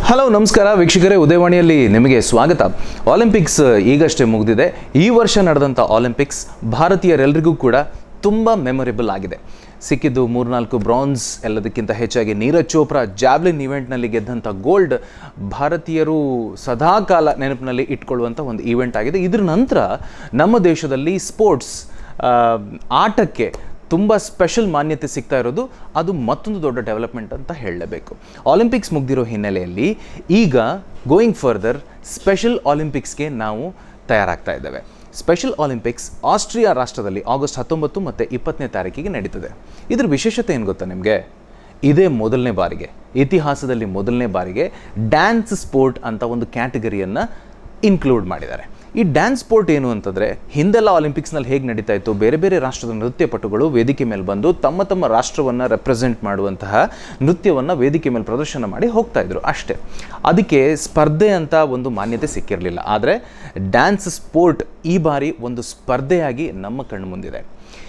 Hello ನಮಸ್ಕಾರ ವೀಕ್ಷಕರೇ ಉದಯವಾಣಿಯಲ್ಲಿ ನಿಮಗೆ ಸ್ವಾಗತ ಒಲಿಂಪಿಕ್ಸ್ ಈಗಷ್ಟೇ ಮುಗಿದಿದೆ ಈ ವರ್ಷ ನಡೆದಂಥ ಒಲಿಂಪಿಕ್ಸ್ ಭಾರತೀಯರೆಲ್ಲರಿಗೂ ಕೂಡ ತುಂಬ ಮೆಮೊರೇಬಲ್ ಆಗಿದೆ ಸಿಕ್ಕಿದ್ದು ಮೂರ್ನಾಲ್ಕು ಬ್ರಾನ್ಸ್ ಎಲ್ಲದಕ್ಕಿಂತ ಹೆಚ್ಚಾಗಿ ನೀರಜ್ ಚೋಪ್ರಾ ಜಾವ್ಲಿನ್ ಇವೆಂಟ್ನಲ್ಲಿ ಗೆದ್ದಂಥ ಗೋಲ್ಡ್ ಭಾರತೀಯರು ಸದಾಕಾಲ ನೆನಪಿನಲ್ಲಿ ಇಟ್ಕೊಳ್ಳುವಂಥ ಒಂದು ಈವೆಂಟ್ ಆಗಿದೆ ಇದ್ರ ನಂತರ ನಮ್ಮ ದೇಶದಲ್ಲಿ ಸ್ಪೋರ್ಟ್ಸ್ ಆಟಕ್ಕೆ ತುಂಬ ಸ್ಪೆಷಲ್ ಮಾನ್ಯತೆ ಸಿಗ್ತಾ ಇರೋದು ಅದು ಮತ್ತೊಂದು ದೊಡ್ಡ ಡೆವಲಪ್ಮೆಂಟ್ ಅಂತ ಹೇಳಲೇಬೇಕು ಒಲಿಂಪಿಕ್ಸ್ ಮುಗ್ದಿರೋ ಹಿನ್ನೆಲೆಯಲ್ಲಿ ಈಗ ಗೋಯಿಂಗ್ ಫರ್ದರ್ ಸ್ಪೆಷಲ್ ಒಲಿಂಪಿಕ್ಸ್ಗೆ ನಾವು ತಯಾರಾಗ್ತಾ ಇದ್ದೇವೆ ಸ್ಪೆಷಲ್ ಒಲಿಂಪಿಕ್ಸ್ ಆಸ್ಟ್ರಿಯಾ ರಾಷ್ಟ್ರದಲ್ಲಿ ಆಗಸ್ಟ್ ಹತ್ತೊಂಬತ್ತು ಮತ್ತು ಇಪ್ಪತ್ತನೇ ತಾರೀಕಿಗೆ ನಡೀತದೆ ಇದ್ರ ವಿಶೇಷತೆ ಏನು ಗೊತ್ತಾ ನಿಮಗೆ ಇದೇ ಮೊದಲನೇ ಬಾರಿಗೆ ಇತಿಹಾಸದಲ್ಲಿ ಮೊದಲನೇ ಬಾರಿಗೆ ಡ್ಯಾನ್ಸ್ ಸ್ಪೋರ್ಟ್ ಅಂತ ಒಂದು ಕ್ಯಾಟಗರಿಯನ್ನು ಇನ್ಕ್ಲೂಡ್ ಮಾಡಿದ್ದಾರೆ ಈ ಡ್ಯಾನ್ಸ್ ಸ್ಪೋರ್ಟ್ ಏನು ಅಂತಂದರೆ ಹಿಂದೆಲ್ಲ ಒಲಿಂಪಿಕ್ಸ್ನಲ್ಲಿ ಹೇಗೆ ನಡೀತಾ ಇತ್ತು ಬೇರೆ ಬೇರೆ ರಾಷ್ಟ್ರದ ನೃತ್ಯಪಟುಗಳು ವೇದಿಕೆ ಮೇಲೆ ಬಂದು ತಮ್ಮ ತಮ್ಮ ರಾಷ್ಟ್ರವನ್ನು ರೆಪ್ರೆಸೆಂಟ್ ಮಾಡುವಂತಹ ನೃತ್ಯವನ್ನು ವೇದಿಕೆ ಮೇಲೆ ಪ್ರದರ್ಶನ ಮಾಡಿ ಹೋಗ್ತಾ ಇದ್ರು ಅಷ್ಟೇ ಅದಕ್ಕೆ ಸ್ಪರ್ಧೆ ಅಂತ ಒಂದು ಮಾನ್ಯತೆ ಸಿಕ್ಕಿರಲಿಲ್ಲ ಆದರೆ ಡ್ಯಾನ್ಸ್ ಸ್ಪೋರ್ಟ್ ಈ ಬಾರಿ ಒಂದು ಸ್ಪರ್ಧೆಯಾಗಿ ನಮ್ಮ ಕಣ್ಣು ಮುಂದಿದೆ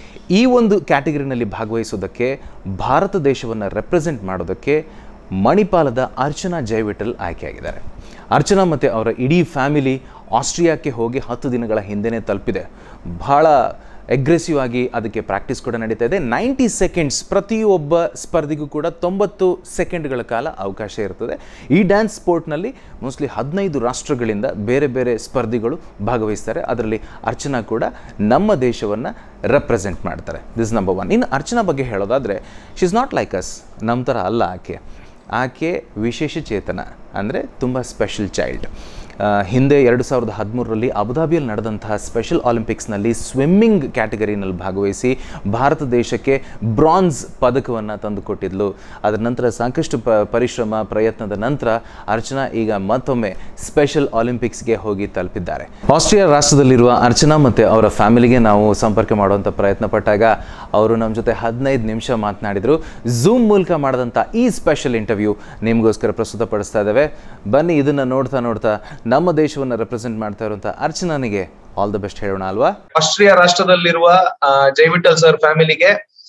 ಈ ಒಂದು ಕ್ಯಾಟಗರಿನಲ್ಲಿ ಭಾಗವಹಿಸೋದಕ್ಕೆ ಭಾರತ ದೇಶವನ್ನು ರೆಪ್ರೆಸೆಂಟ್ ಮಾಡೋದಕ್ಕೆ ಮಣಿಪಾಲದ ಅರ್ಚನಾ ಜಯವಿಠಲ್ ಆಯ್ಕೆಯಾಗಿದ್ದಾರೆ ಅರ್ಚನಾ ಮತ್ತು ಅವರ ಇಡೀ ಫ್ಯಾಮಿಲಿ ಆಸ್ಟ್ರಿಯಾಕ್ಕೆ ಹೋಗಿ ಹತ್ತು ದಿನಗಳ ಹಿಂದೆನೇ ತಲುಪಿದೆ ಬಹಳ ಎಗ್ರೆಸಿವ್ ಆಗಿ ಅದಕ್ಕೆ ಪ್ರಾಕ್ಟೀಸ್ ಕೂಡ ನಡೀತಾ ಇದೆ ನೈಂಟಿ ಸೆಕೆಂಡ್ಸ್ ಪ್ರತಿಯೊಬ್ಬ ಸ್ಪರ್ಧಿಗೂ ಕೂಡ ತೊಂಬತ್ತು ಸೆಕೆಂಡ್ಗಳ ಕಾಲ ಅವಕಾಶ ಇರ್ತದೆ ಈ ಡ್ಯಾನ್ಸ್ ಸ್ಪೋರ್ಟ್ನಲ್ಲಿ ಮೋಸ್ಟ್ಲಿ ಹದಿನೈದು ರಾಷ್ಟ್ರಗಳಿಂದ ಬೇರೆ ಬೇರೆ ಸ್ಪರ್ಧಿಗಳು ಭಾಗವಹಿಸ್ತಾರೆ ಅದರಲ್ಲಿ ಅರ್ಚನಾ ಕೂಡ ನಮ್ಮ ದೇಶವನ್ನು ರೆಪ್ರೆಸೆಂಟ್ ಮಾಡ್ತಾರೆ ದಿಸ್ ನಂಬರ್ ಒನ್ ಇನ್ನು ಅರ್ಚನಾ ಬಗ್ಗೆ ಹೇಳೋದಾದರೆ she is not like us ನಮ್ಮ ಥರ ಅಲ್ಲ ಆಕೆ ಆಕೆ ವಿಶೇಷ ಚೇತನ ಅಂದರೆ ತುಂಬ ಸ್ಪೆಷಲ್ ಚೈಲ್ಡ್ ಹಿಂದೆ ಎರಡು ಸಾವಿರದ ಹದಿಮೂರರಲ್ಲಿ ಅಬುದಾಬಿಯಲ್ಲಿ ನಡೆದಂತಹ ಸ್ಪೆಷಲ್ ಒಲಿಂಪಿಕ್ಸ್ನಲ್ಲಿ ಸ್ವಿಮ್ಮಿಂಗ್ ಕ್ಯಾಟಗರಿನಲ್ಲಿ ಭಾಗವಹಿಸಿ ಭಾರತ ದೇಶಕ್ಕೆ ಬ್ರಾನ್ಸ್ ಪದಕವನ್ನು ತಂದುಕೊಟ್ಟಿದ್ಲು ಅದರ ನಂತರ ಸಾಕಷ್ಟು ಪ ಪರಿಶ್ರಮ ಪ್ರಯತ್ನದ ನಂತರ ಅರ್ಚನಾ ಈಗ ಮತ್ತೊಮ್ಮೆ ಸ್ಪೆಷಲ್ ಒಲಿಂಪಿಕ್ಸ್ಗೆ ಹೋಗಿ ತಲುಪಿದ್ದಾರೆ ಆಸ್ಟ್ರಿಯಾ ರಾಷ್ಟ್ರದಲ್ಲಿರುವ ಅರ್ಚನಾ ಮತ್ತು ಅವರ ಫ್ಯಾಮಿಲಿಗೆ ನಾವು ಸಂಪರ್ಕ ಮಾಡುವಂಥ ಪ್ರಯತ್ನ ಪಟ್ಟಾಗ ಅವರು ನಮ್ಮ ಜೊತೆ ಹದಿನೈದು ನಿಮಿಷ ಮಾತನಾಡಿದರು ಝೂಮ್ ಮೂಲಕ ಮಾಡಿದಂಥ ಈ ಸ್ಪೆಷಲ್ ಇಂಟರ್ವ್ಯೂ ನಿಮಗೋಸ್ಕರ ಪ್ರಸ್ತುತಪಡಿಸ್ತಾ ಇದ್ದೇವೆ ಬನ್ನಿ ಇದನ್ನು ನೋಡ್ತಾ ನೋಡ್ತಾ ನಮ್ಮ ದೇಶವನ್ನು ರೆಪ್ರೆಸೆಂಟ್ ಮಾಡ್ತಾ ಇರುವಂಥ ಅರ್ಚನಾನಿಗೆ ಆಲ್ ದ ಬೆಸ್ಟ್ ಹೇಳೋಣ ಅಲ್ವಾ ಆಸ್ಟ್ರಿಯಾ ರಾಷ್ಟ್ರದಲ್ಲಿರುವ ಆ, ಜೈವಿಠಲ್ ಸರ್ ಫ್ಯಾಮಿಲಿಗೆ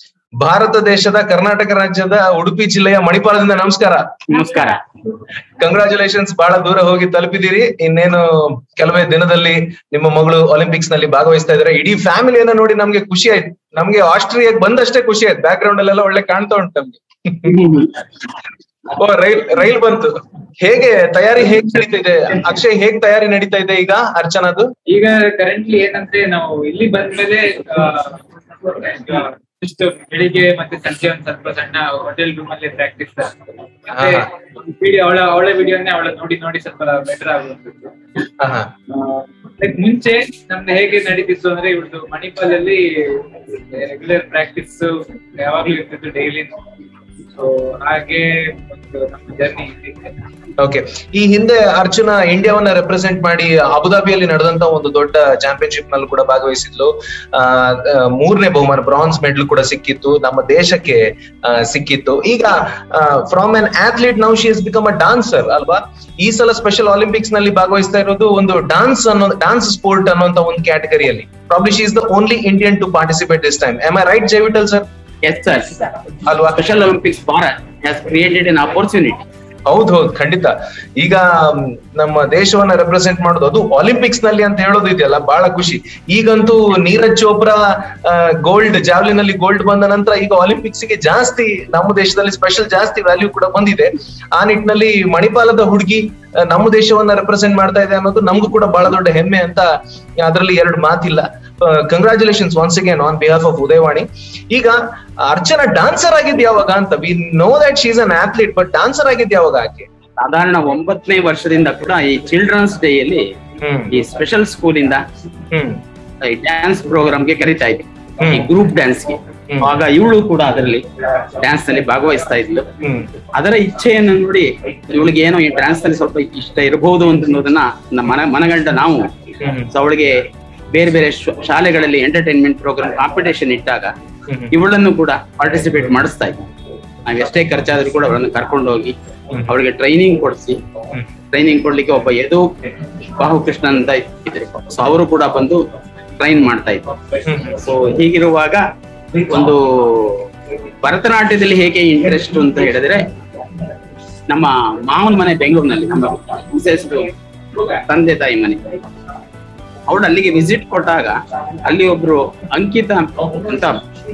ಭಾರತ ದೇಶದ ಕರ್ನಾಟಕ ರಾಜ್ಯದ ಉಡುಪಿ ಜಿಲ್ಲೆಯ ಮಣಿಪಾಲದಿಂದ ನಮಸ್ಕಾರ ನಮಸ್ಕಾರ ಕಂಗ್ರಾಚುಲೇಷನ್ಸ್ ಬಹಳ ದೂರ ಹೋಗಿ ತಲುಪಿದಿರಿ ಇನ್ನೇನು ಕೆಲವೇ ದಿನದಲ್ಲಿ ನಿಮ್ಮ ಮಗಳು ಒಲಿಂಪಿಕ್ಸ್ ನಲ್ಲಿ ಭಾಗವಹಿಸ್ತಾ ಇದ್ದಾರೆ ಇಡೀ ಫ್ಯಾಮಿಲಿಯನ್ನ ನೋಡಿ ನಮ್ಗೆ ಖುಷಿ ಆಯ್ತು ನಮ್ಗೆ ಆಸ್ಟ್ರಿಯಾಗ್ ಬಂದಷ್ಟೇ ಖುಷಿ ಆಯ್ತು ಬ್ಯಾಕ್ ಗ್ರೌಂಡ್ ಅಲ್ಲೆಲ್ಲ ಒಳ್ಳೆ ಕಾಣ್ತಾ ಉಂಟು ನಮ್ಗೆ ಓ ರೈಲ್ ರೈಲ್ ಬಂತು ಹೇಗೆ ತಯಾರಿ ಹೇಗ್ ನಡೀತಾ ಇದೆ ಅಕ್ಷಯ್ ಹೇಗ್ ತಯಾರಿ ನಡೀತಾ ಇದೆ ಈಗ ಅರ್ಚನಾದು ಈಗ ಕರೆಂಟ್ಲಿ ಏನಂದ್ರೆ ನಾವು ಇಲ್ಲಿ ಬಂದ್ಮೇಲೆ ಇಷ್ಟು ಬೆಳಿಗ್ಗೆ ಮತ್ತೆ ಸಂಜೆ ಒಂದ್ ಸ್ವಲ್ಪ ಸಣ್ಣ ಹೋಟೆಲ್ ರೂಮ್ ಅಲ್ಲಿ ಪ್ರಾಕ್ಟೀಸ್ ಮತ್ತೆ ವಿಡಿಯೋ ಅವಳ ಅವಳ ವಿಡಿಯೋನೇ ಅವಳ ನೋಡಿ ನೋಡಿ ಸ್ವಲ್ಪ ಬೆಟರ್ ಆಗುವಂತದ್ದು ಹಾ, ಹಾ. ಲೈಕ್ ಮುಂಚೆ ನಮ್ದು ಹೇಗೆ ನಡೀತಿತ್ತು ಅಂದ್ರೆ ಇವ್ರದ್ದು ಮಣಿಪಾಲ್ ಅಲ್ಲಿ ರೆಗ್ಯುಲರ್ ಪ್ರಾಕ್ಟೀಸ್ ಯಾವಾಗ್ಲೂ ಇರ್ತಿತ್ತು ಡೈಲಿ ಸೊ ಹಾಗೆ ಒಂದು ನಮ್ಮ ಜರ್ನಿ ಓಕೆ ಈ ಹಿಂದೆ ಅರ್ಚನಾ ಇಂಡಿಯಾವನ್ನ ರೆಪ್ರೆಸೆಂಟ್ ಮಾಡಿ ಅಬುದಾಬಿಯಲ್ಲಿ ನಡೆದಂತ ಒಂದು ದೊಡ್ಡ ಚಾಂಪಿಯನ್ಶಿಪ್ ನಲ್ಲಿ ಕೂಡ ಭಾಗವಹಿಸಿದ್ಲು ಆ, ಆ, ಮೂರನೇ ಬಹುಮಾನ ಬ್ರಾನ್ಸ್ ಮೆಡಲ್ ಕೂಡ ಸಿಕ್ಕಿತ್ತು ನಮ್ಮ ದೇಶಕ್ಕೆ ಆ, ಸಿಕ್ಕಿತ್ತು ಈಗ from an athlete now she is become a dancer ಅಲ್ವಾ ಈ ಸಲ ಸ್ಪೆಷಲ್ ಒಲಿಂಪಿಕ್ಸ್ ನಲ್ಲಿ ಭಾಗವಹಿಸ್ತಾ ಇರೋದು ಒಂದು ಡಾನ್ಸ್ ಅನ್ನೋ ಡಾನ್ಸ್ ಸ್ಪೋರ್ಟ್ ಅನ್ನುವಂತ ಒಂದು ಕ್ಯಾಟಗರಿಯಲ್ಲಿ probably she is the only Indian to participate this time am I right Jaivittal sir Yes, sir. ಅಲ್ವಾ Special Olympics Bharat has created an opportunity. ಹೌದು ಹೌದು ಖಂಡಿತ ಈಗ ಮ್, ನಮ್ಮ ದೇಶವನ್ನ ರೆಪ್ರೆಸೆಂಟ್ ಮಾಡೋದು ಅದು ಒಲಿಂಪಿಕ್ಸ್ ನಲ್ಲಿ ಅಂತ ಹೇಳೋದು ಇದೆಯಲ್ಲ ಬಹಳ ಖುಷಿ ಈಗಂತೂ ನೀರಜ್ ಚೋಪ್ರಾ ಗೋಲ್ಡ್ ಜಾವ್ಲಿನ್ ಅಲ್ಲಿ ಗೋಲ್ಡ್ ಬಂದ ನಂತರ ಈಗ ಒಲಿಂಪಿಕ್ಸ್ ಗೆ ಜಾಸ್ತಿ ನಮ್ಮ ದೇಶದಲ್ಲಿ ಸ್ಪೆಷಲ್ ಜಾಸ್ತಿ ವ್ಯಾಲ್ಯೂ ಕೂಡ ಬಂದಿದೆ ಆ ನಿಟ್ಟಿನಲ್ಲಿ ಮಣಿಪಾಲದ ಹುಡುಗಿ ಆ, ನಮ್ಮ ದೇಶವನ್ನ ರೆಪ್ರೆಸೆಂಟ್ ಮಾಡ್ತಾ ಇದೆ ಅನ್ನೋದು ನಮಗೂ ಕೂಡ ಬಹಳ ದೊಡ್ಡ ಹೆಮ್ಮೆ ಅಂತ ಅದರಲ್ಲಿ ಎರಡು ಮಾತಿಲ್ಲ congratulations once again on behalf of Udayavani ಈಗ ಅರ್ಚನಾ ಡಾನ್ಸರ್ ಆಗಿದ್ ಯಾವಾಗ ಅಂತ we know that she's an athlete but dancer ಆಗಿದ್ ಯಾವಾಗ ಆಕೆ ಸಾಧಾರಣ ಒಂಬತ್ತನೇ ವರ್ಷದಿಂದ ಕೂಡ ಈ ಚಿಲ್ಡ್ರನ್ಸ್ ಡೇ ಅಲ್ಲಿ ಹ್ಮ್ ಈ ಸ್ಪೆಷಲ್ ಸ್ಕೂಲ್ ಇಂದ ಹ್ಮ್ ಈ ಡ್ಯಾನ್ಸ್ ಪ್ರೋಗ್ರಾಮ್ ಗೆ ಕರಿತಾ ಇದ್ವಿ ಹ್ಮ್. ಈ ಗ್ರೂಪ್ ಡ್ಯಾನ್ಸ್ ಗೆ ಹ್ಮ್. ಆಗ ಇವಳು ಕೂಡ ಅದರಲ್ಲಿ ಡ್ಯಾನ್ಸ್ ನಲ್ಲಿ ಭಾಗವಹಿಸ್ತಾ ಇದ್ಲು ಹ್ಮ್ ಅದರ ಇಚ್ಛೆಯನ್ನು ನೋಡಿ ಇವಳಿಗೆ ಏನೋ ಈ ಡ್ಯಾನ್ಸ್ ನಲ್ಲಿ ಸ್ವಲ್ಪ ಇಷ್ಟ ಇರಬಹುದು ಅಂತ ಅನ್ನೋದನ್ನ ನಮ್ಮ ಮನ ಮನಗಂಡ ನಾವು ಹ್ಮ್ ಸೊ ಅವಳಿಗೆ ಬೇರೆ ಬೇರೆ ಶ- ಶಾಲೆಗಳಲ್ಲಿ ಎಂಟರ್ಟೈನ್ಮೆಂಟ್ ಪ್ರೋಗ್ರಾಮ್ ಕಾಂಪಿಟೇಷನ್ ಇಟ್ಟಾಗ ಹ್ಮ್. ಇವಳನ್ನು ಕೂಡ ಪಾರ್ಟಿಸಿಪೇಟ್ ಮಾಡಿಸ್ತಾ ಇದ್ವಿ ನಾವ್ ಎಷ್ಟೇ ಖರ್ಚಾದ್ರೂ ಕೂಡ ಅವಳನ್ನು ಕರ್ಕೊಂಡು ಹೋಗಿ ಅವಳಿಗೆ ಟ್ರೈನಿಂಗ್ ಕೊಡಿಸಿ ಹ್ಮ್. ಟ್ರೈನಿಂಗ್ ಕೊಡ್ಲಿಕ್ಕೆ ಒಬ್ಬ ಯದು ಬಾಹುಕೃಷ್ಣ ಅಂತ ಇದ್ರು ಸೊ ಅವರು ಕೂಡ ಬಂದು ಟ್ರೈನ್ ಮಾಡ್ತಾ ಇದ್ರು ಸೊ ಹೀಗಿರುವಾಗ ಒಂದು ಭರತನಾಟ್ಯದಲ್ಲಿ ಹೇಗೆ ಇಂಟ್ರೆಸ್ಟ್ ಅಂತ ಹೇಳಿದ್ರೆ ನಮ್ಮ ಮಾವನ ಮನೆ ಬೆಂಗಳೂರಿನಲ್ಲಿ ನಮ್ಮ ಮಿಸೆಸ್ ತಂದೆ ತಾಯಿ ಮನೆ ಅವಳು ಅಲ್ಲಿಗೆ ವಿಸಿಟ್ ಕೊಟ್ಟಾಗ ಅಲ್ಲಿ ಒಬ್ರು ಅಂಕಿತ ಅಂತ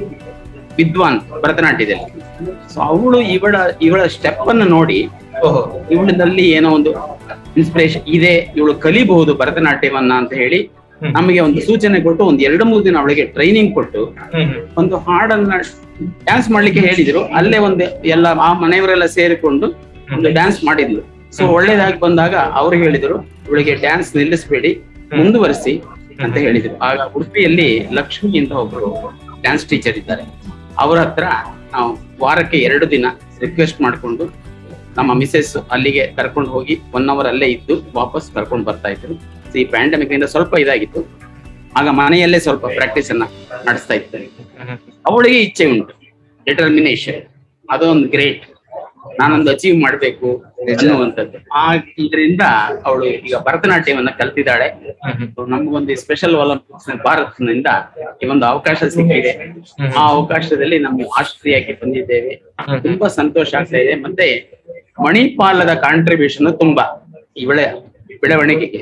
ವಿದ್ವಾನ್ ಭರತನಾಟ್ಯದಲ್ಲಿ ಸೊ ಅವಳು ಇವಳ ಇವಳ ಸ್ಟೆಪ್ ಅನ್ನು ನೋಡಿ ಓಹೋ ಇವಳದಲ್ಲಿ ಏನೋ ಒಂದು ಇನ್ಸ್ಪಿರೇಷನ್ ಇದೆ ಇವಳು ಕಲಿಬಹುದು ಭರತನಾಟ್ಯವನ್ನ ಅಂತ ಹೇಳಿ ಹ್ಮ್. ನಮಗೆ ಒಂದು ಸೂಚನೆ ಕೊಟ್ಟು ಒಂದು ಎರಡು ಮೂರು ದಿನ ಅವಳಿಗೆ ಟ್ರೈನಿಂಗ್ ಕೊಟ್ಟು ಹ್ಮ್ ಹ್ಮ್. ಒಂದು ಹಾಡನ್ನ ಡ್ಯಾನ್ಸ್ ಮಾಡ್ಲಿಕ್ಕೆ ಹೇಳಿದ್ರು ಅಲ್ಲೇ ಒಂದು ಎಲ್ಲ ಆ ಮನೆಯವರೆಲ್ಲ ಸೇರಿಕೊಂಡು ಒಂದು ಡ್ಯಾನ್ಸ್ ಮಾಡಿದ್ಲು ಸೊ ಒಳ್ಳೇದಾಗಿ ಬಂದಾಗ ಅವ್ರು ಹೇಳಿದ್ರು ಇವಳಿಗೆ ಡ್ಯಾನ್ಸ್ ನಿಲ್ಲಿಸಬೇಡಿ ಮುಂದುವರಿಸಿ ಅಂತ ಹೇಳಿದ್ರು ಆಗ ಉಡುಪಿಯಲ್ಲಿ ಲಕ್ಷ್ಮಿ ಅಂತ ಒಬ್ರು ಡ್ಯಾನ್ಸ್ ಟೀಚರ್ ಇದ್ದಾರೆ ಅವ್ರ ಹತ್ರ ನಾವು ವಾರಕ್ಕೆ ಎರಡು ದಿನ ರಿಕ್ವೆಸ್ಟ್ ಮಾಡ್ಕೊಂಡು ನಮ್ಮ ಮಿಸೆಸ್ ಅಲ್ಲಿಗೆ ಕರ್ಕೊಂಡು ಹೋಗಿ ಒನ್ ಅವರ್ ಅಲ್ಲೇ ಇದ್ದು ವಾಪಸ್ ಕರ್ಕೊಂಡು ಬರ್ತಾ ಇದ್ರು So, ಈ ಪ್ಯಾಂಡಮಿಕ್ ನಿಂದ ಸ್ವಲ್ಪ ಇದಾಗಿತ್ತು ಆಗ ಮನೆಯಲ್ಲೇ ಸ್ವಲ್ಪ ಪ್ರಾಕ್ಟೀಸ್ ಅನ್ನ ನಡೆಸ್ತಾ ಇದ್ದಾರೆ ಅವಳಿಗೆ ಇಚ್ಛೆ ಉಂಟು ಡಿಟರ್ಮಿನೇಷನ್ ಅದೊಂದು ಗ್ರೇಟ್ ನಾನೊಂದು ಅಚೀವ್ ಮಾಡ್ಬೇಕು ಅನ್ನುವಂಥದ್ದು ಆ ಇದರಿಂದ ಅವಳು ಈಗ ಭರತನಾಟ್ಯವನ್ನ ಕಲ್ತಿದ್ದಾಳೆ So, ನಮಗೊಂದು ಸ್ಪೆಷಲ್ ಒಲಿಂಪಿಕ್ಸ್ ಭಾರತದಿಂದ ಈ ಒಂದು ಅವಕಾಶ ಸಿಕ್ಕಿದೆ ಆ ಅವಕಾಶದಲ್ಲಿ ನಮ್ಮ ಆಸ್ಟ್ರಿಯಾಕ್ಕೆ ಬಂದಿದ್ದೇವೆ ತುಂಬಾ ಸಂತೋಷ ಆಗ್ತಾ ಇದೆ ಮತ್ತೆ ಮಣಿಪಾಲದ ಕಾಂಟ್ರಿಬ್ಯೂಷನ್ ತುಂಬಾ ಇವಳ ಬೆಳವಣಿಗೆಗೆ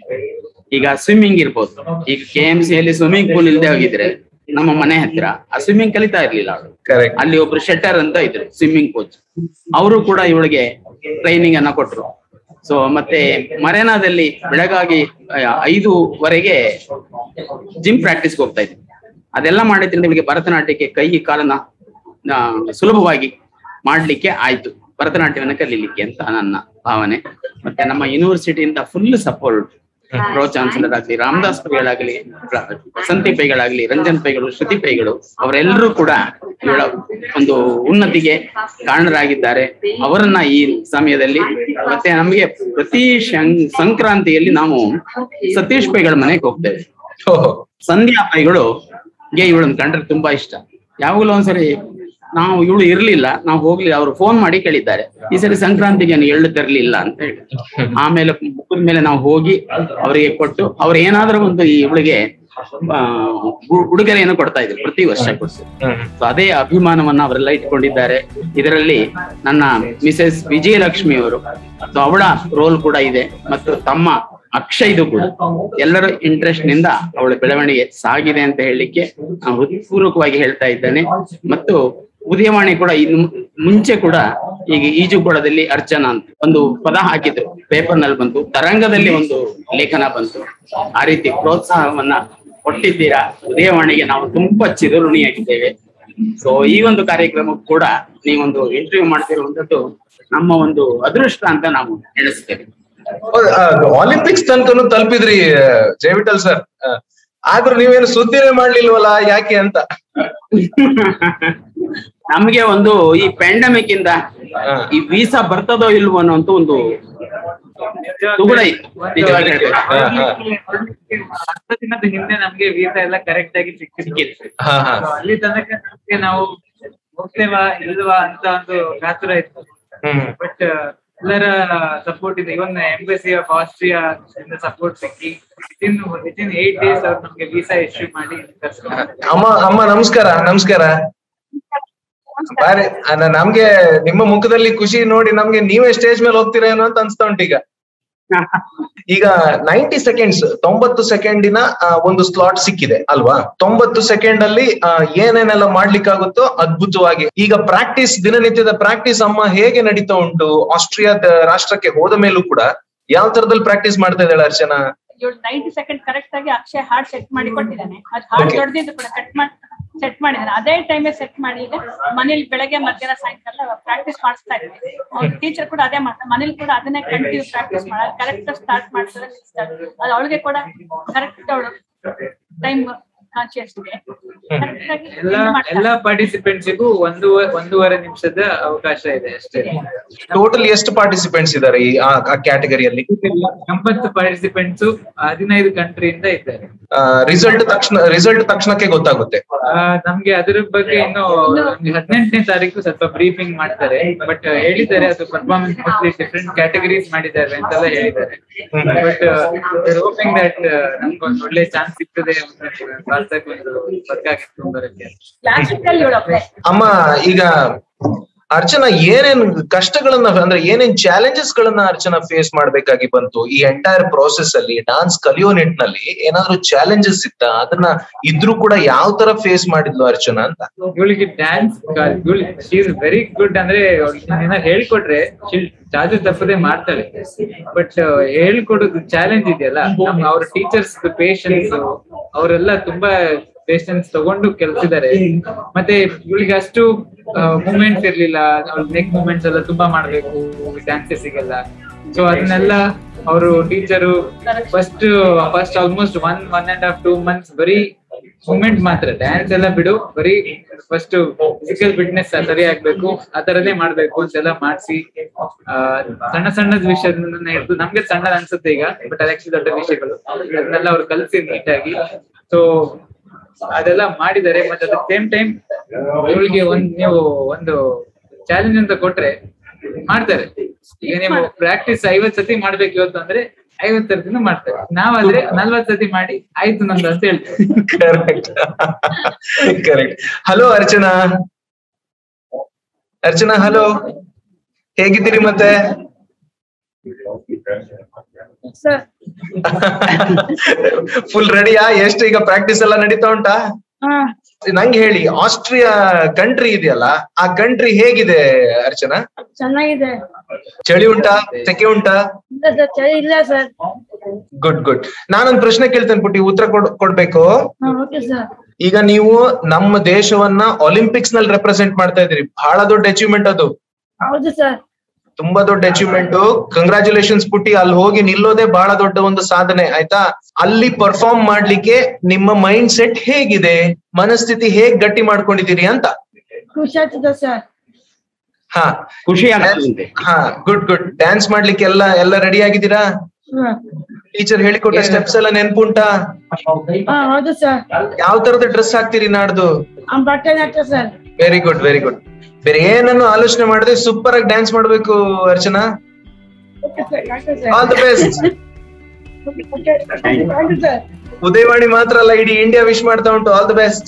ಈಗ ಸ್ವಿಮ್ಮಿಂಗ್ ಇರ್ಬೋದು ಈಗ ಕೆ ಎಂ ಸಿ ಅಲ್ಲಿ ಸ್ವಿಮ್ಮಿಂಗ್ ಪೂಲ್ ಇಲ್ಲದೆ ಹೋಗಿದ್ರೆ ನಮ್ಮ ಮನೆ ಹತ್ರ ಆ ಸ್ವಿಮ್ಮಿಂಗ್ ಕಲಿತಾ ಇರ್ಲಿಲ್ಲ ಅವಳು ಕರೆಕ್ಟ್ ಅಲ್ಲಿ ಒಬ್ರು ಶೆಟ್ಟರ್ ಅಂತ ಇದ್ರು ಸ್ವಿಮ್ಮಿಂಗ್ ಕೋಚ್ ಅವರು ಕೂಡ ಇವಳಿಗೆ ಟ್ರೈನಿಂಗ್ ಅನ್ನ ಕೊಟ್ರು ಸೊ ಮತ್ತೆ ಮರೇನಾದಲ್ಲಿ ಬೆಳಗಾಗಿ ಆ, ಐದೂವರೆಗೆ ಜಿಮ್ ಪ್ರಾಕ್ಟೀಸ್ ಹೋಗ್ತಾ ಇದ್ವಿ ಅದೆಲ್ಲ ಮಾಡಿದ್ರಿಂದ ಇವಳಿಗೆ ಭರತನಾಟ್ಯಕ್ಕೆ ಕೈ ಕಾಲನ್ನ ಆ, ಸುಲಭವಾಗಿ ಮಾಡ್ಲಿಕ್ಕೆ ಆಯ್ತು ಭರತನಾಟ್ಯವನ್ನ ಕಲೀಲಿಕ್ಕೆ ಅಂತ ನನ್ನ ಭಾವನೆ ಮತ್ತೆ ನಮ್ಮ ಯೂನಿವರ್ಸಿಟಿಯಿಂದ ಫುಲ್ ಸಪೋರ್ಟ್ ಪ್ರೋ ಚಾನ್ಸಲರ್ ಆಗ್ಲಿ ರಾಮದಾಸ್ ಪೈಗಳಾಗ್ಲಿ ರ- ವಸಂತಿ ಪೈಗಳಾಗ್ಲಿ ರಂಜನ್ ಪೈಗಳು ಶ್ರುತಿ ಪೈಗಳು ಅವರೆಲ್ಲರೂ ಕೂಡ ಇವಳ ಒಂದು ಉನ್ನತಿಗೆ ಕಾರಣರಾಗಿದ್ದಾರೆ ಅವರನ್ನ ಈ ಸಮಯದಲ್ಲಿ ಮತ್ತೆ ನಮಗೆ ಪ್ರತಿ ಶಂ- ಸಂಕ್ರಾಂತಿಯಲ್ಲಿ ನಾವು ಸತೀಶ್ ಪೈಗಳ ಮನೆಗೆ ಹೋಗ್ತೇವೆ ಓಹೋ ಸಂಧ್ಯಾ ಪೈಗಳು ಗೆ ಇವಳನ್ನ ಕಂಡ್ರೆ ತುಂಬಾ ಇಷ್ಟ ಯಾವಾಗಲೂ ಒಂದ್ಸರಿ ನಾವು ಇವಳು ಇರ್ಲಿಲ್ಲ ನಾವು ಹೋಗ್ಲಿಲ್ಲ ಅವ್ರು ಫೋನ್ ಮಾಡಿ ಕೇಳಿದ್ದಾರೆ ಈ ಸರಿ ಸಂಕ್ರಾಂತಿಗೆ ನೀವು ಎಳ್ಳು ತರ್ಲಿಲ್ಲ ಅಂತ ಹೇಳಿ ಆಮೇಲೆ ಮುಖದ ಮೇಲೆ ನಾವು ಹೋಗಿ ಅವರಿಗೆ ಕೊಟ್ಟು ಅವ್ರು ಏನಾದ್ರೂ ಒಂದು ಈ ಇವಳಿಗೆ ಆ, ಉ- ಉಡುಗೊರೆಯನ್ನು ಕೊಡ್ತಾ ಇದ್ರು ಪ್ರತಿ ವರ್ಷ ಕೊಡ್ತಾರೆ ಹ್ಮ್ ಸೊ ಅದೇ ಅಭಿಮಾನವನ್ನ ಅವರೆಲ್ಲ ಇಟ್ಕೊಂಡಿದ್ದಾರೆ ಇದರಲ್ಲಿ ನನ್ನ ಮಿಸೆಸ್ ವಿಜಯಲಕ್ಷ್ಮಿ ಅವರು ಸೊ ಅವಳ ರೋಲ್ ಕೂಡ ಇದೆ ಮತ್ತು ತಮ್ಮ ಅಕ್ಷಯ್ದು ಕೂಡ ಎಲ್ಲರ ಇಂಟ್ರೆಸ್ಟ್ ನಿಂದ ಅವಳ ಬೆಳವಣಿಗೆ ಸಾಗಿದೆ ಅಂತ ಹೇಳಲಿಕ್ಕೆ ನಾನು ಹೃತ್ಪೂರ್ವಕವಾಗಿ ಹೇಳ್ತಾ ಇದ್ದೇನೆ ಮತ್ತು ಉದಯವಾಣಿ ಕೂಡ ಇನ್ನು ಮುಂಚೆ ಕೂಡ ಈಗ ಈಜುಕೊಳದಲ್ಲಿ ಅರ್ಚನಾ ಅಂತ ಒಂದು ಪದ ಹಾಕಿದ್ರು ಪೇಪರ್ ನಲ್ಲಿ ಬಂತು ತರಂಗದಲ್ಲಿ ಒಂದು ಲೇಖನ ಬಂತು ಆ ರೀತಿ ಪ್ರೋತ್ಸಾಹವನ್ನ ಕೊಟ್ಟಿದ್ದೀರಾ ಉದಯವಾಣಿಗೆ ನಾವು ತುಂಬಾ ಚಿರಋಣಿಯಾಗಿದ್ದೇವೆ ಸೊ ಈ ಒಂದು ಕಾರ್ಯಕ್ರಮ ಕೂಡ ನೀವೊಂದು ಇಂಟರ್ವ್ಯೂ ಮಾಡ್ತಿರುವಂತದ್ದು ನಮ್ಮ ಒಂದು ಅದೃಷ್ಟ ಅಂತ ನಾವು ಎಣಿಸ್ತೇವೆ ಒಲಿಂಪಿಕ್ಸ್ ತನಕನು ತಲುಪಿದ್ರಿ ಜಯವಿಠಲ್ ಸರ್ ಆದ್ರೂ ನೀವೇನು ಸುದ್ದಿನೇ ಮಾಡ್ಲಿಲ್ವಲ್ಲ ಯಾಕೆ ಅಂತ ನಮಗೆ ಒಂದು ಈ ಪ್ಯಾಂಡಮಿಕ್ ಇಂದ ಹಾ. ಈ ವೀಸಾ ಬರ್ತದೋ ಇಲ್ವೋ ಅನ್ನೋಂತ ಒಂದು ತುಗುಡ ಇತ್ತು ನಿಜವಾಗಿ ಹೇಳ್ಬೇಕು. ಹಾ, ಹಾ. ಹತ್ತು ದಿನದ ಹಿಂದೆ ನಮ್ಗೆ ವೀಸಾ ಎಲ್ಲ ಕರೆಕ್ಟ್ ಆಗಿ ಸಿಕ್ಕಿತ್ತು ಹಾ ಹಾ So, ಅಲ್ಲಿ ತನಕ ನಮ್ಗೆ ನಾವು ಹೋಗ್ತೇವಾ ಇಲ್ವಾ ಅಂತ ಒಂದು ಕಾತುರ ಇತ್ತು ಹ್ಮ್ ಬಟ್ ಎಲ್ಲರ ಸಪೋರ್ಟ್ ಇದೆ ಇವನ್ ಎಂಬಸಿ ಆಫ್ ಆಸ್ಟ್ರಿಯಾ ಇಂದ ಸಪೋರ್ಟ್ ಸಿಕ್ಕಿ ವಿತಿನ್ ವಿತಿನ್ ಏಟ್ ಡೇಸ್ ಅವ್ರು ನಮ್ಗೆ ವೀಸಾ ಇಶ್ಯೂ ಮಾಡಿ ಕರ್ಸ್ಕೊಂಡು ಬಂದ್ರು. ಅಮ್ಮ ಅಮ್ಮ ನಮಸ್ಕಾರ ನಮಸ್ಕಾರ ಬಾರಿ ಅಲ್ಲ, ನಮ್ಗೆ ನಿಮ್ಮ ಮುಖದಲ್ಲಿ ಖುಷಿ ನೋಡಿ ನಮ್ಗೆ ನೀವೇ ಸ್ಟೇಜ್ ಮೇಲೆ ಹೋಗ್ತೀರೇನೋ ಅಂತ ಅನ್ಸ್ತಾ ಉಂಟು ಈಗ ಈಗ ನೈಂಟಿ ಸೆಕೆಂಡ್ಸ್ ತೊಂಬತ್ತು ಸೆಕೆಂಡಿನ ಆ, ಒಂದು ಸ್ಲಾಟ್ ಸಿಕ್ಕಿದೆ ಅಲ್ವಾ ತೊಂಬತ್ತು ಸೆಕೆಂಡ್ ಅಲ್ಲಿ ಆ, ಏನೇನೆಲ್ಲ ಮಾಡ್ಲಿಕ್ಕಾಗುತ್ತೋ ಅದ್ಭುತವಾಗಿ ಈಗ ಪ್ರಾಕ್ಟೀಸ್ ದಿನನಿತ್ಯದ ಪ್ರಾಕ್ಟೀಸ್ ಅಮ್ಮ ಹೇಗೆ ನಡೀತಾ ಉಂಟು ಆಸ್ಟ್ರಿಯಾದ ರಾಷ್ಟ್ರಕ್ಕೆ ಹೋದ ಮೇಲೂ ಕೂಡ ಯಾವ ತರದಲ್ಲಿ ಪ್ರಾಕ್ಟೀಸ್ ಮಾಡ್ತಾ ಇದ್ದಾಳೆ ಅರ್ಚನಾ ಇವ್ಳು ನೈಂಟಿ ಸೆಕೆಂಡ್ ಕರೆಕ್ಟ್ ಆಗಿ ಅಕ್ಷಯ್ ಹಾರ್ಡ್ ಸೆಟ್ ಮಾಡಿ ಕೊಟ್ಟಿದ್ದಾನೆ ಅದು ಹಾರ್ಡ್ Okay. ದೊಡ್ಡದಿದ್ದು ಕೂಡ ಕಟ್ ಮಾಡಿ ಸೆಟ್ ಮಾಡಿದ್ದಾನೆ ಅದೇ ಟೈಮೇ ಸೆಟ್ ಮಾಡಿ ಈಗ ಮನೇಲಿ ಬೆಳಗ್ಗೆ ಮಧ್ಯಾಹ್ನ ಸಾಯಂಕಾಲ ಪ್ರಾಕ್ಟೀಸ್ ಮಾಡಿಸ್ತಾ ಇದ್ವಿ ಅವ್ರ ಟೀಚರ್ ಕೂಡ ಅದೇ ಮಾಡ್ತಾರೆ ಮನೇಲಿ ಕೂಡ ಅದನ್ನೇ ಕಂಟಿನ್ಯೂ ಪ್ರಾಕ್ಟೀಸ್ ಮಾಡೋದು ಕರೆಕ್ಟ್ ಸ್ಟಾರ್ಟ್ ಮಾಡ್ತಾರೆ ನಿಲ್ಸ್ತಾರೆ ಅದು ಅವಳಿಗೆ ಕೂಡ ಕರೆಕ್ಟ್ ಅವಳು ಟೈಮ್ ಕಾನ್ಶಿಯಸ್ಗೆ ಕರೆಕ್ಟ್ ಆಗಿ ಎಲ್ಲ ಇದು ಮಾಡ್ತಾಳೆ. ಎಲ್ಲ ಪಾರ್ಟಿಸಿಪೆಂಟ್ಸಿಗೂ ಒಂದು ಒಂದೂವರೆ ನಿಮಿಷದ ಅವಕಾಶ ಇದೆ ಅಷ್ಟೇ ಟೋಟಲ್ ಎಷ್ಟು ಪಾರ್ಟಿಸಿಪೆಂಟ್ಸ್ ಇದ್ದಾರೆ ಈ ಆ ಕ್ಯಾಟಗರಿಯಲ್ಲಿ ಎಂಬತ್ತು ಪಾರ್ಟಿಸಿಪೆಂಟ್ಸ್ ಹದಿನೈದು ಕಂಟ್ರಿಯಿಂದ ಇದ್ದಾರೆ ರಿಸಲ್ಟ್ ತಕ್ಷಣ ರಿಸಲ್ಟ್ ತಕ್ಷಣಕ್ಕೆ ಗೊತ್ತಾಗುತ್ತೆ ಆ, ನಮ್ಗೆ ಅದ್ರ ಬಗ್ಗೆ ಇನ್ನು ನಮ್ಗೆ ಹದಿನೆಂಟನೇ ತಾರೀಕು ಸ್ವಲ್ಪ ಬ್ರೀಫಿಂಗ್ ಮಾಡ್ತಾರೆ ಬಟ್ ಹೇಳಿದ್ದಾರೆ ಅದು ಪರ್ಫಾರ್ಮೆನ್ಸ್ ಮೋಸ್ಟ್ಲಿ ಡಿಫ್ರೆಂಟ್ ಕ್ಯಾಟಗರೀಸ್ ಮಾಡಿದ್ದಾರೆ ಅಂತೆಲ್ಲ ಹೇಳಿದ್ದಾರೆ ಬಟ್ ಹೋಪಿಂಗ್ ದಟ್ ನಮ್ಗೆ ಒಂದು ಒಳ್ಳೆ ಚಾನ್ಸ್ ಸಿಗ್ತದೆ ಭಾರತಕ್ಕೆ ಒಂದು ಪದಕ ಗೆದ್ಕೊಂಡು ಬರಕ್ಕೆ ಕ್ಲಾಸಿಕಲ್ ಇವಳು ಒಬ್ಳೆ. ಅಮ್ಮ ಈಗ ಅರ್ಚನಾ ಏನೇನ್ ಕಷ್ಟಗಳನ್ನ ಅಂದ್ರೆ ಏನೇನ್ ಚಾಲೆಂಜಸ್ ಗಳನ್ನ ಅರ್ಚನಾ ಫೇಸ್ ಮಾಡ್ಬೇಕಾಗಿ ಬಂತು ಈ ಎಂಟೈರ್ ಪ್ರೋಸೆಸ್ ಅಲ್ಲಿ ಡಾನ್ಸ್ ಕಲಿಯೋ ನಿಟ್ಟಿನಲ್ಲಿ ಏನಾದ್ರು ಚಾಲೆಂಜಸ್ ಇತ್ತ ಅದನ್ನ ಇದ್ರೂ ಕೂಡ ಯಾವ ತರ ಫೇಸ್ ಮಾಡಿದ್ಲು ಅರ್ಚನಾ ಅಂತ ಇವಳಿಗೆ dance she is very good ಅಂದ್ರೆ ಏನಾದ್ರು ಹೇಳ್ಕೊಟ್ರೆ ಚಾರ್ಜ್ ತಪ್ಪದೆ ಮಾಡ್ತಾಳೆ ಬಟ್ ಹೇಳ್ಕೊಡೋದು ಚಾಲೆಂಜ್ ಇದೆಯಲ್ಲ ನಮ್ ಅವ್ರ ಟೀಚರ್ಸ್ ಪೇಷನ್ಸ್ ಅವರೆಲ್ಲ ತುಂಬಾ ಪೇಷನ್ಸ್ ತಗೊಂಡು ಕಲ್ಸಿದ್ದಾರೆ ಮತ್ತೆ ಇವಳಿಗೆ ಅಷ್ಟು ಮೂಮೆಂಟ್ಸ್ ಇರ್ಲಿಲ್ಲ ನೆಕ್ ಮೂಮೆಂಟ್ಸ್ ಎಲ್ಲ ತುಂಬಾ ಮಾಡ್ಬೇಕು ಡ್ಯಾನ್ಸಸ್ಗೆಲ್ಲ ಸೊ ಅದನ್ನೆಲ್ಲ ಅವರು teacher first first almost one one and half two months ಬರೀ ಮೂಮೆಂಟ್ ಮಾತ್ರ ಡ್ಯಾನ್ಸ್ ಎಲ್ಲ ಬಿಡು ಬರೀ ಫಸ್ಟ್ ಫಿಸಿಕಲ್ ಫಿಟ್ನೆಸ್ ಸರಿ ಆಗ್ಬೇಕು ಆ ತರದೇ ಮಾಡ್ಬೇಕು ಅಂತೆಲ್ಲ ಮಾಡಿಸಿ ಸಣ್ಣ ಸಣ್ಣದ ವಿಷಯದಿಂದ ಹಿಡಿದು ನಮ್ಗೆ ಸಣ್ಣದ ಅನ್ಸುತ್ತೆ ಈಗ ಬಟ್ ಅದಕ್ಕೆ ದೊಡ್ಡ ವಿಷಯಗಳು ಅದನ್ನೆಲ್ಲ ಅವ್ರು ಕಲಿಸಿ ನೀಟಾಗಿ ಸೊ ಅದೆಲ್ಲ ಮಾಡಿದ್ದಾರೆ ಮತ್ತೆ ಅಟ್ ಸೇಮ್ ಟೈಮ್ ಇವಳಿಗೆ ಒಂದ್ ನೀವು ಒಂದು ಚಾಲೆಂಜ್ ಅಂತ ಕೊಟ್ರೆ ಮಾಡ್ತಾರೆ ಈಗ ನೀವು ಪ್ರಾಕ್ಟೀಸ್ ಐವತ್ ಸತಿ ಮಾಡ್ಬೇಕು ಇವತ್ತು ಅಂದ್ರೆ ಐವತ್ ಸರ್ತಿನೂ ಮಾಡ್ತಾರೆ ನಾವಾದ್ರೆ ನಲ್ವತ್ ಸತಿ ಮಾಡಿ ಆಯ್ತು ನಮ್ದು ಅಂತ ಹೇಳ್ತೇವೆ correct correct hello Archana Archana hello ಹೇಗಿದ್ದೀರಿ ಮತ್ತೆ ಸರ್ ಫುಲ್ ರೆಡಿಯಾ ಎಷ್ಟು ಈಗ ಪ್ರಾಕ್ಟೀಸ್ ಎಲ್ಲ ನಡೀತಾ ಉಂಟಾ ಹಾ ನಂಗೆ ಹೇಳಿ ಆಸ್ಟ್ರಿಯಾ ಕಂಟ್ರಿ ಇದೆಯಲ್ಲ ಆ ಕಂಟ್ರಿ ಹೇಗಿದೆ ಅರ್ಚನಾ ಚೆನ್ನಾಗಿದೆ ಚಳಿ ಉಂಟಾ ಸೆಕೆ ಉಂಟಾ ಇಲ್ಲ ಸರ್ ಚಳಿ ಇಲ್ಲ ಸರ್ ಗುಡ್ ಗುಡ್ ನಾನೊಂದು ಪ್ರಶ್ನೆ ಕೇಳ್ತೇನೆ ಪುಟ್ಟಿ ಉತ್ತರ ಕೊಡ್ ಕೊಡ್ಬೇಕು ಹಾ ಓಕೆ ಸರ್ ಈಗ ನೀವು ನಮ್ಮ ದೇಶವನ್ನ ಒಲಿಂಪಿಕ್ಸ್ ನಲ್ಲಿ ರೆಪ್ರೆಸೆಂಟ್ ಮಾಡ್ತಾ ಇದ್ದೀರಿ ಬಹಳ ದೊಡ್ಡ ಅಚೀವ್ಮೆಂಟ್ ಅದು ಹೌದು ಸರ್ ತುಂಬಾ ದೊಡ್ಡ ಅಚೀವ್ಮೆಂಟ್ ಕಂಗ್ರಾಚುಲೇಷನ್ಸ್ ಪುಟ್ಟಿ ಅಲ್ಲಿ ಹೋಗಿ ನಿಲ್ಲೋದೇ ಬಹಳ ದೊಡ್ಡ ಒಂದು ಸಾಧನೆ ಆಯ್ತಾ ಅಲ್ಲಿ ಪರ್ಫಾರ್ಮ್ ಮಾಡ್ಲಿಕ್ಕೆ ನಿಮ್ಮ ಮೈಂಡ್ ಸೆಟ್ ಹೇಗಿದೆ ಮನಸ್ಥಿತಿ ಹೇಗ್ ಗಟ್ಟಿ ಮಾಡ್ಕೊಂಡಿದ್ದೀರಿ ಅಂತ ಖುಷಿ ಆಗ್ತದೆ ಸರ್ ಹಾ ಖುಷಿ ಆಗ್ತದೆ ಹಾ ಗುಡ್ ಗುಡ್ ಡ್ಯಾನ್ಸ್ ಮಾಡ್ಲಿಕ್ಕೆ ಎಲ್ಲ ಎಲ್ಲ ರೆಡಿ ಆಗಿದ್ದೀರಾ ಹಾ ಟೀಚರ್ ಹೇಳಿಕೊಟ್ಟ ಸ್ಟೆಪ್ಸ್ ಎಲ್ಲ ನೆನ್ಪುಂಟಾ ಹಾ ಹೌದು ಸರ್ ಯಾವ ತರದ ಡ್ರೆಸ್ ಹಾಕ್ತೀರಿ ನಾಡ್ದು ಆ ಬಟ್ಟೆ ಹಾಕ್ತೇವೆ sir very good very good ಬೇರೆ ಏನನ್ನು ಆಲೋಚನೆ ಮಾಡದೆ ಸೂಪರ್ ಆಗಿ ಡ್ಯಾನ್ಸ್ ಮಾಡ್ಬೇಕು ಅರ್ಚನಾ ಓಕೆ ಸರ್ ಹಾಕ್ತೇವೆ sir all the best thank you sir Udayavani ಮಾತ್ರ ಅಲ್ಲ ಇಡೀ ಇಂಡಿಯಾ ವಿಶ್ ಮಾಡ್ತಾ ಉಂಟು all the best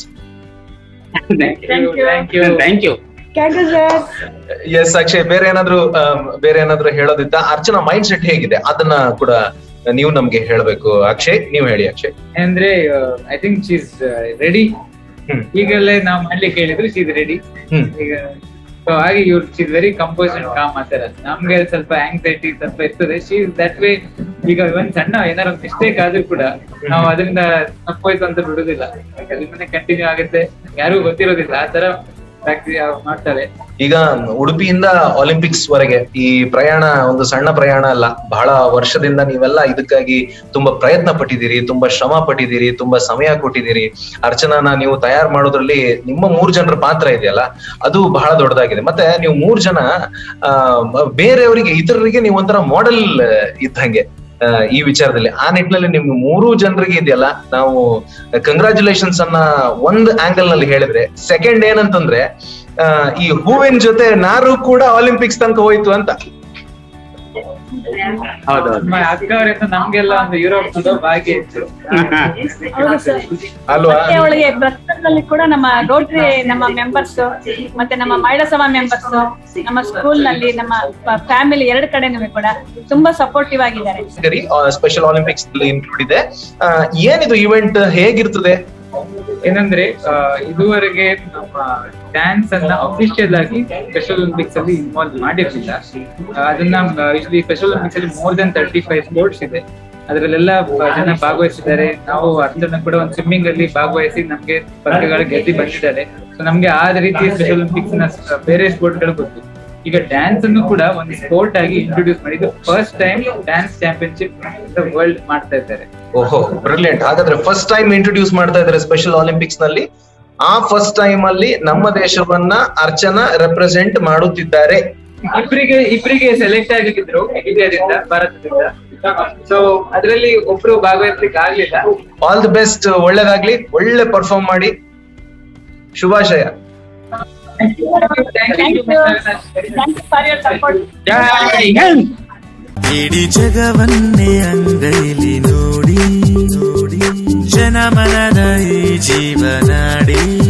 thank you thank you thank you sir yes Akshay ಬೇರೆ ಏನಾದ್ರು ಆಮ್, ಬೇರೆ ಏನಾದ್ರು ಹೇಳೋದಿತ್ತ ಅರ್ಚನಾ ಮೈಂಡ್ ಸೆಟ್ ಹೇಗಿದೆ ಅದನ್ನ ಕೂಡ ನೀವು ನಮ್ಗೆ ಹೇಳ್ಬೇಕು ಅಕ್ಷಯ್ ನೀವು ಹೇಳಿ ಅಕ್ಷಯ್ ಅಂದ್ರೆ I think she's ready hmm. ಈಗಲೇ ನಾವು ಮಾಡ್ಲಿಕ್ಕೆ ಹೇಳಿದ್ರು ಶೀಸ್ ರೆಡಿ ಹ್ಮ್ ಈಗ ಸೊ ಹಾಗೆ ಇವ್ರು she's very compose and calm ಆತರ ನಮ್ಗೆ ಸ್ವಲ್ಪ ಆಂಗ್ಸೈಟಿ ಸ್ವಲ್ಪ ಇರ್ತದೆ ಶೀ ದಟ್ ವೇ ಈಗ ಒಂದ್ ಸಣ್ಣ ಏನಾರ ಒಂದು ಮಿಸ್ಟೇಕ್ ಆದ್ರೂ ಕೂಡ ನಾವು ಅದರಿಂದ ತಪ್ಪೋಯ್ತು ಅಂತ ಬಿಡುದಿಲ್ಲ ಅಲ್ಲಿಂದನೇ ಕಂಟಿನ್ಯೂ ಆಗುತ್ತೆ ಯಾರಿಗೂ ಗೊತ್ತಿರೋದಿಲ್ಲ ಆ ತರ ಪ್ರಾಕ್ಟೀಸ್ ಮಾಡ್ತಾರೆ ಈಗ ಉಡುಪಿಯಿಂದ ಒಲಿಂಪಿಕ್ಸ್ ವರೆಗೆ ಈ ಪ್ರಯಾಣ ಒಂದು ಸಣ್ಣ ಪ್ರಯಾಣ ಅಲ್ಲ ಬಹಳ ವರ್ಷದಿಂದ ನೀವೆಲ್ಲ ಇದಕ್ಕಾಗಿ ತುಂಬಾ ಪ್ರಯತ್ನ ಪಟ್ಟಿದ್ದೀರಿ ತುಂಬಾ ಶ್ರಮ ಪಟ್ಟಿದ್ದೀರಿ ತುಂಬಾ ಸಮಯ ಕೊಟ್ಟಿದ್ದೀರಿ ಅರ್ಚನಾನ ನೀವು ತಯಾರು ಮಾಡೋದ್ರಲ್ಲಿ ನಿಮ್ಮ ಮೂರ್ ಜನರ ಪಾತ್ರ ಇದೆಯಲ್ಲ ಅದು ಬಹಳ ದೊಡ್ಡದಾಗಿದೆ ಮತ್ತೆ ನೀವು ಮೂರ್ ಜನ ಆ ಬೇರೆಯವರಿಗೆ ಇತರರಿಗೆ ನೀವು ಒಂಥರ ಮಾಡೆಲ್ ಇದ್ದಂಗೆ ಆ, ಈ ವಿಚಾರದಲ್ಲಿ ಆ ನಿಟ್ಟಿನಲ್ಲಿ ನಿಮ್ಗೆ ಮೂರು ಜನರಿಗೆ ಇದೆಯಲ್ಲ ನಾವು ಕಂಗ್ರಾಚುಲೇಷನ್ಸ್ ಅನ್ನ ಒಂದ್ ಆಂಗಲ್ ನಲ್ಲಿ ಹೇಳಿದ್ರೆ ಸೆಕೆಂಡ್ ಏನಂತಂದ್ರೆ ಆ, ಈ ಹೂವಿನ ಜೊತೆ ನಾರು ಕೂಡ ಒಲಿಂಪಿಕ್ಸ್ ತನಕ ಹೋಯ್ತು ಅಂತ ಹೌದೌದು ನಮ್ಮ ಅಕ್ಕ ಅವರಿಂದ ನಮ್ಗೆಲ್ಲ ಒಂದು ಯುರೋಪ್ ಭಾಗ್ಯ ಇತ್ತು ಹೌದು ಸರ್ ಅಲ್ವಾ ಮತ್ತೆ ಅವಳಿಗೆ ಪ್ರಸ್ತುತದಲ್ಲಿ ಕೂಡ ನಮ್ಮ ರೋಟ್ರಿ ನಮ್ಮ ಮೆಂಬರ್ಸ್ ಮತ್ತೆ ನಮ್ಮ ಮಹಿಳಾ ಸಭಾ ಮೆಂಬರ್ಸ್ ನಮ್ಮ ಸ್ಕೂಲ್ ನಲ್ಲಿ ನಮ್ಮ ಫ್ಯಾಮಿಲಿ ಎರಡು ಕಡೆನೂ ಕೂಡ ತುಂಬಾ ಸಪೋರ್ಟಿವ್ ಆಗಿದ್ದಾರೆ ಸ್ಪೆಷಲ್ ಒಲಿಂಪಿಕ್ಸ್ ಇನ್ಕ್ಲೂಡ್ ಇದೆ ಆ, ಏನಿದು ಇವೆಂಟ್ ಹೇಗಿರ್ತದೆ ಏನಂದ್ರೆ ಆ, ಇದುವರೆಗೆ ನಮ್ಮ ಡ್ಯಾನ್ಸ್ ಅನ್ನ ಅಫಿಷಿಯಲ್ ಆಗಿ ಸ್ಪೆಷಲ್ ಒಲಿಂಪಿಕ್ಸ್ ಅಲ್ಲಿ ಇನ್ವಾಲ್ವ್ ಮಾಡಿರ್ಲಿಲ್ಲ ಆ, ಅದನ್ನ ಯೂಶಲಿ ಸ್ಪೆಷಲ್ ಒಲಿಂಪಿಕ್ಸ್ ಅಲ್ಲಿ more than thirty five sports ಇದೆ ಅದರಲ್ಲೆಲ್ಲ ಜನ ಭಾಗವಹಿಸಿದ್ದಾರೆ ನಾವು ಅರ್ಜುನ ಕೂಡ ಒಂದು ಸ್ವಿಮ್ಮಿಂಗ್ ಅಲ್ಲಿ ಭಾಗವಹಿಸಿ ನಮ್ಗೆ ಪದಕಗಳು ಗೆದ್ದು ಬಂದಿದ್ದಾರೆ ಸೊ ನಮ್ಗೆ ಆ ರೀತಿ ಸ್ಪೆಷಲ್ ಒಲಿಂಪಿಕ್ಸ್ ನ ಸ- ಬೇರೆ ಸ್ಪೋರ್ಟ್ ಗಳು ಗೊತ್ತು ಈಗ ಡ್ಯಾನ್ಸ್ ಅನ್ನು ಕೂಡ ಒಂದು ಸ್ಪೋರ್ಟ್ ಆಗಿ ಇಂಟ್ರೊಡ್ಯೂಸ್ ಮಾಡಿದ್ದು first time dance championship world ಮಾಡ್ತಾ ಇದ್ದಾರೆ ಓಹೋ ಬ್ರಿಲಿಯಂಟ್ ಹಾಗಾದ್ರೆ ಫಸ್ಟ್ ಟೈಮ್ ಇಂಟ್ರೊಡ್ಯೂಸ್ ಮಾಡ್ತಾ ಇದ್ದಾರೆ ಸ್ಪೆಷಲ್ ಒಲಿಂಪಿಕ್ಸ್ ನಲ್ಲಿ ಆ ಫಸ್ಟ್ ಟೈಮ್ ಅಲ್ಲಿ ನಮ್ಮ ದೇಶವನ್ನ ಅರ್ಚನಾ ರೆಪ್ರೆಸೆಂಟ್ ಮಾಡುತ್ತಿದ್ದಾರೆ ಇಬ್ಬರಿಗೆ ಇಬ್ಬರಿಗೆ ಸೆಲೆಕ್ಟ್ ಆಗಿದ್ರು ಇಂಡಿಯಾದಿಂದ ಭಾರತದಿಂದ ಸೊ ಅದರಲ್ಲಿ ಒಬ್ರು ಭಾಗವಹಿಸ್ಲಿಕ್ಕೆ ಆಗ್ಲಿಲ್ಲ ಆಲ್ ದಿ ಬೆಸ್ಟ್ ಒಳ್ಳೇದಾಗ್ಲಿ ಒಳ್ಳೆ ಪರ್ಫಾರ್ಮ್ ಮಾಡಿ ಶುಭಾಶಯ thank you thank you thank you for your support Jai Hind ಇಡೀ ಜಗವನ್ನೇ ಅಂಗೈಲಿ ನೋಡಿ ನೋಡಿ ಜನಮನದ ಈ ಜೀವನಾಡಿ